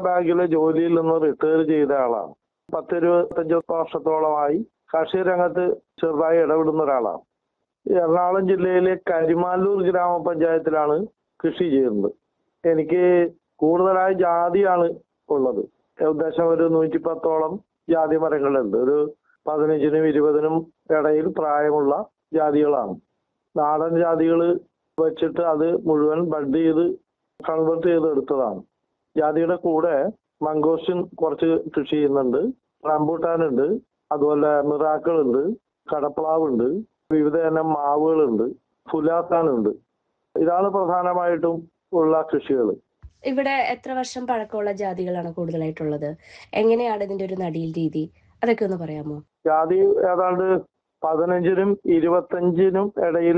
ബാങ്കിലെ ജോലിയിൽ നിന്ന് റിട്ടയർ ചെയ്ത ആളാണ് പത്തിരുപത്തഞ്ച് വർഷത്തോളമായി കാർഷിക രംഗത്ത് ചെറുതായി ഇടപെടുന്ന ഒരാളാണ് എറണാകുളം ജില്ലയിലെ കരിമാല്ലൂർ ഗ്രാമപഞ്ചായത്തിലാണ് കൃഷി ചെയ്യുന്നത് എനിക്ക് കൂടുതലായി ജാതിയാണ് ഉള്ളത് ഏകദേശം ഒരു നൂറ്റി പത്തോളം ജാതി മരങ്ങളുണ്ട് ഒരു പതിനഞ്ചിനും ഇരുപതിനും ഇടയിൽ പ്രായമുള്ള ജാതികളാണ് നാടൻ ജാതികൾ വെച്ചിട്ട് അത് മുഴുവൻ ബഡ് ചെയ്ത് കൺവേർട്ട് ചെയ്ത് എടുത്തതാണ് ജാതിയുടെ കൂടെ മംഗോസ്റ്റിൻ കുറച്ച് കൃഷി ചെയ്യുന്നുണ്ട് റംബൂട്ടാൻ ഉണ്ട് അതുപോലെ മിറാക്കൾ ഉണ്ട് കടപ്ലാവ് ഉണ്ട് വിവിധ ഇനം മാവുകളുണ്ട് ഫുലാത്താനുണ്ട് ഇതാണ് പ്രധാനമായിട്ടും ഉള്ള കൃഷികൾ ഇവിടെ എത്ര വർഷം പഴക്കമുള്ള ജാതികളാണ് കൂടുതലായിട്ടുള്ളത് എങ്ങനെയാണ് ഇതിന്റെ ഒരു നടീൽ രീതി അതൊക്കെ ഒന്ന് പറയാമോ ജാതി ഏതാണ്ട് പതിനഞ്ചിനും ഇരുപത്തഞ്ചിനും ഇടയിൽ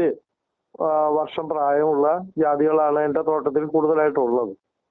വർഷം പ്രായമുള്ള ജാതികളാണ് എൻ്റെ തോട്ടത്തിൽ കൂടുതലായിട്ടുള്ളത്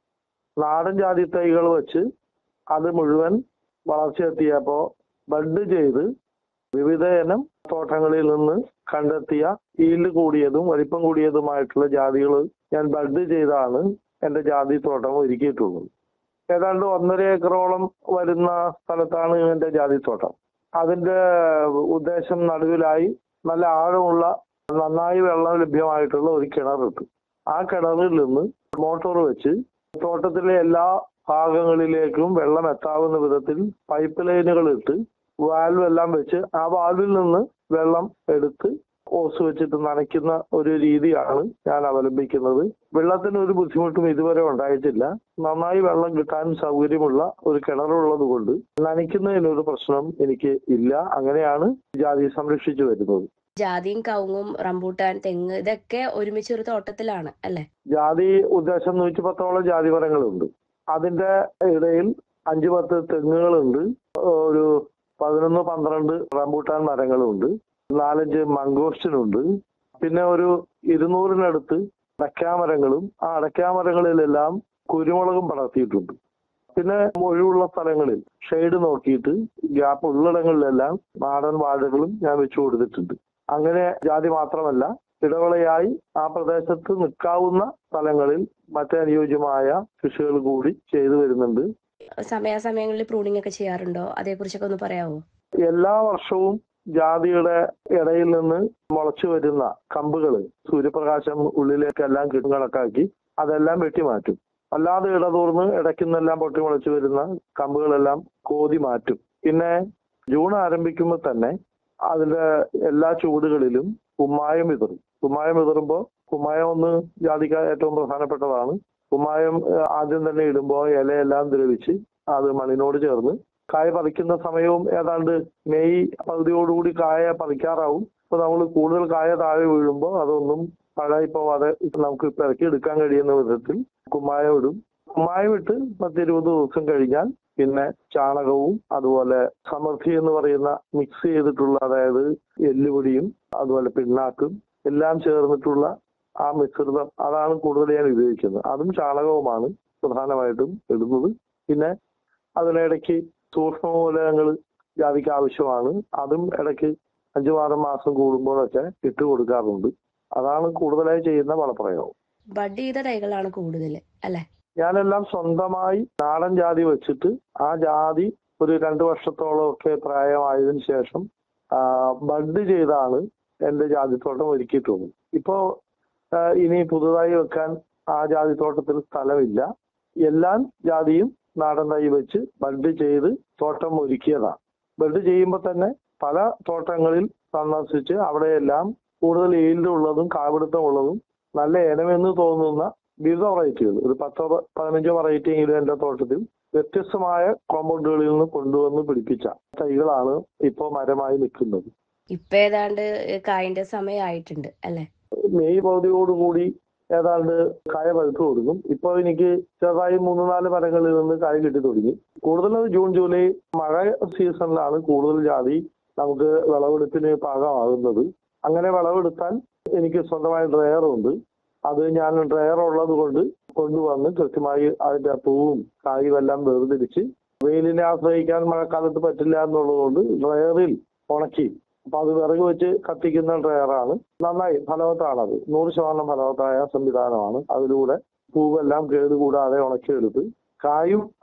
നാടൻ ജാതി തൈകൾ വെച്ച് അത് മുഴുവൻ വളർച്ചയെത്തിയപ്പോൾ ബഡ് ചെയ്ത് വിവിധ ഇനം തോട്ടങ്ങളിൽ നിന്ന് കണ്ടെത്തിയ ഈൽഡ് കൂടിയതും വലിപ്പം കൂടിയതുമായിട്ടുള്ള ജാതികൾ ഞാൻ ബഡ് ചെയ്താണ് എൻ്റെ ജാതി തോട്ടം ഒരുക്കിയിട്ടുള്ളത് ഏതാണ്ട് ഒന്നര ഏക്കറോളം വരുന്ന സ്ഥലത്താണ് എൻ്റെ ജാതി തോട്ടം അതിന്റെ ഉദ്ദേശം നടുവിലായി നല്ല ആഴമുള്ള നന്നായി വെള്ളം ലഭ്യമായിട്ടുള്ള ഒരു കിണറിട്ടു ആ കിണറിൽ നിന്ന് മോട്ടോർ വെച്ച് തോട്ടത്തിലെ എല്ലാ ഭാഗങ്ങളിലേക്കും വെള്ളം എത്താവുന്ന വിധത്തിൽ പൈപ്പ് ലൈനുകൾ ഇട്ട് വാൽവ് എല്ലാം വെച്ച് ആ വാൽവിൽ നിന്ന് വെള്ളം എടുത്ത് ഓസ് വെച്ചിട്ട് നനയ്ക്കുന്ന ഒരു രീതിയാണ് ഞാൻ അവലംബിക്കുന്നത് വെള്ളത്തിന് ഒരു ബുദ്ധിമുട്ടും ഇതുവരെ ഉണ്ടായിട്ടില്ല നന്നായി വെള്ളം കിട്ടാൻ സൗകര്യമുള്ള ഒരു കിണറുള്ളത് കൊണ്ട് നനയ്ക്കുന്നതിനൊരു പ്രശ്നം എനിക്ക് ഇല്ല അങ്ങനെയാണ് ജാതി സംരക്ഷിച്ചു വരുന്നത് ജാതിയും കവുങ്ങും റംബൂട്ടാൻ തെങ്ങ് ഇതൊക്കെ ഒരുമിച്ച് ഒരു തോട്ടത്തിലാണ് അല്ലെ ജാതി ഉദ്ദേശം നൂറ്റി പത്തോളം ജാതി മരങ്ങളുണ്ട് അതിന്റെ ഇടയിൽ അഞ്ചു പത്ത് തെങ്ങുകളുണ്ട് ഒരു പതിനൊന്ന് പന്ത്രണ്ട് റംബൂട്ടാൻ മരങ്ങളുണ്ട് നാലഞ്ച് മംഗോസ്റ്റിനുണ്ട് പിന്നെ ഒരു ഇരുന്നൂറിനടുത്ത് അടയ്ക്കാമരങ്ങളും ആ അടയ്ക്കാമരങ്ങളിലെല്ലാം കുരുമുളകും പടർത്തിയിട്ടുണ്ട് പിന്നെ ഒഴിവുള്ള സ്ഥലങ്ങളിൽ ഷെയ്ഡ് നോക്കിയിട്ട് ഗ്യാപ്പ് ഉള്ളിടങ്ങളിലെല്ലാം നാടൻ വാഴകളും ഞാൻ വെച്ചു കൊടുത്തിട്ടുണ്ട് അങ്ങനെ ജാതി മാത്രമല്ല ഇടവേളയായി ആ പ്രദേശത്ത് നിൽക്കാവുന്ന സ്ഥലങ്ങളിൽ മറ്റേ അനുയോജ്യമായ കൃഷികൾ കൂടി ചെയ്തു വരുന്നുണ്ട് സമയാസമയങ്ങളിൽ പ്രൂണിംഗ് ഒക്കെ ചെയ്യാറുണ്ടോ അതേക്കുറിച്ചൊക്കെ ഒന്ന് പറയാമോ എല്ലാ വർഷവും ജാതിയുടെ ഇടയിൽ നിന്ന് മുളച്ചു വരുന്ന കമ്പുകൾ സൂര്യപ്രകാശം ഉള്ളിലേക്കെല്ലാം കിട്ടും കണക്കാക്കി അതെല്ലാം വെട്ടിമാറ്റും അല്ലാതെ ഇടതൂർന്ന് ഇടയ്ക്കുന്നെല്ലാം പൊട്ടി മുളച്ചു വരുന്ന കമ്പുകളെല്ലാം കോതി മാറ്റും പിന്നെ ജൂൺ ആരംഭിക്കുമ്പോൾ തന്നെ അതിന്റെ എല്ലാ ചൂടുകളിലും കുമ്മായം വിതറും കുമ്മായം വിതറുമ്പോൾ കുമ്മായം ഒന്ന് ജാതിക്ക ഏറ്റവും പ്രധാനപ്പെട്ടതാണ് കുമ്മായം ഏഹ്, ആദ്യം തന്നെ ഇടുമ്പോൾ ഇലയെല്ലാം ദ്രവിച്ച് അത് മണ്ണിനോട് ചേർന്ന് കായ പറിക്കുന്ന സമയവും ഏതാണ്ട് മെയ് പകുതിയോടുകൂടി കായ പറിക്കാറാവും അപ്പൊ നമ്മൾ കൂടുതൽ കായ താഴെ വീഴുമ്പോൾ അതൊന്നും പഴയി പോവാതെ ഇപ്പൊ നമുക്ക് പിറക്കി എടുക്കാൻ കഴിയുന്ന വിധത്തിൽ കുമ്മായം ഇടും കുമ്മായം ഇട്ട് പത്തിരുപത് ദിവസം കഴിഞ്ഞാൽ പിന്നെ ചാണകവും അതുപോലെ സമൃദ്ധി എന്ന് പറയുന്ന മിക്സ് ചെയ്തിട്ടുള്ള അതായത് എല്ലുപൊടിയും അതുപോലെ പിണ്ണാക്കും എല്ലാം ചേർന്നിട്ടുള്ള ആ മിശ്രിതം അതാണ് കൂടുതൽ ഞാൻ ഉപയോഗിക്കുന്നത് അതും ചാണകവുമാണ് പ്രധാനമായിട്ടും ഇടുന്നത് പിന്നെ അതിനിടയ്ക്ക് സൂക്ഷ്മമൂലകങ്ങൾ ജാതിക്ക് ആവശ്യമാണ് അതും ഇടയ്ക്ക് അഞ്ചു ആറ് മാസം കൂടുമ്പോഴൊക്കെ ഇട്ട് കൊടുക്കാറുണ്ട് അതാണ് കൂടുതലായി ചെയ്യുന്ന വളപ്രയോഗം ബഡ് ചെയ്ത തൈകളാണ് കൂടുതൽ അല്ലെ ഞാനെല്ലാം സ്വന്തമായി നാടൻ ജാതി വെച്ചിട്ട് ആ ജാതി ഒരു രണ്ടു വർഷത്തോളം ഒക്കെ പ്രായമായതിനു ശേഷം ആ, ബഡ് ചെയ്താണ് എന്റെ ജാതിത്തോട്ടം ഒരുക്കിയിട്ടുള്ളത് ഇപ്പോ ആ, ഇനി പുതുതായി വെക്കാൻ ആ ജാതിത്തോട്ടത്തിൽ സ്ഥലമില്ല എല്ലാ ജാതിയും നാടൻ തൈ വെച്ച് ബഡ് ചെയ്ത് തോട്ടം ഒരുക്കിയതാണ് ബഡ് ചെയ്യുമ്പോൾ തന്നെ പല തോട്ടങ്ങളിൽ സന്ദർശിച്ച് അവിടെയെല്ലാം കൂടുതൽ ഈൽഡ് ഉള്ളതും കാപിടുത്തം ഉള്ളതും നല്ല ഇനമെന്ന് തോന്നുന്ന വിവിധ വെറൈറ്റികൾ ഒരു പത്തോ പ- പതിനഞ്ചോ വെറൈറ്റി എങ്കിലും എന്റെ തോട്ടത്തിൽ വ്യത്യസ്തമായ കോമ്പൗണ്ടുകളിൽ നിന്ന് കൊണ്ടുവന്ന് പിടിപ്പിച്ച തൈകളാണ് ഇപ്പോൾ മരമായി നിൽക്കുന്നത് ഇപ്പൊ ഏതാണ്ട് കായിന്റെ സമയമായിട്ടുണ്ട് അല്ലെ മെയ് പകുതിയോടുകൂടി ഏതാണ്ട് കായ പഴുത്തു കൊടുക്കും ഇപ്പൊ എനിക്ക് ചെറുതായി മൂന്ന് നാല് മരങ്ങളിൽ നിന്ന് കായ കിട്ടി തുടങ്ങി കൂടുതലും ജൂൺ ജൂലൈ മഴ സീസണിലാണ് കൂടുതൽ ജാതി നമുക്ക് വിളവെടുപ്പിന് പാകമാകുന്നത് അങ്ങനെ വിളവെടുത്താൽ എനിക്ക് സ്വന്തമായ ഡ്രയറുണ്ട് അത് ഞാൻ ഡ്രയർ ഉള്ളത് കൊണ്ട് കൊണ്ടുവന്ന് കൃത്യമായി അതിന്റെ പൂവും കായും എല്ലാം വേർതിരിച്ച് വെയിലിനെ ആശ്രയിക്കാൻ മഴക്കാലത്ത് പറ്റില്ല എന്നുള്ളത് കൊണ്ട് ഡ്രയറിൽ ഉണക്കി അപ്പൊ അത് വിറക് വെച്ച് കത്തിക്കുന്ന ഡ്രയറാണ് നന്നായി ഫലവത്താണത് നൂറ് ശതമാനം ഫലവത്തായ സംവിധാനമാണ് അതിലൂടെ പൂവെല്ലാം കേടുകൂടാതെ ഉണക്കിയെടുത്ത് കായും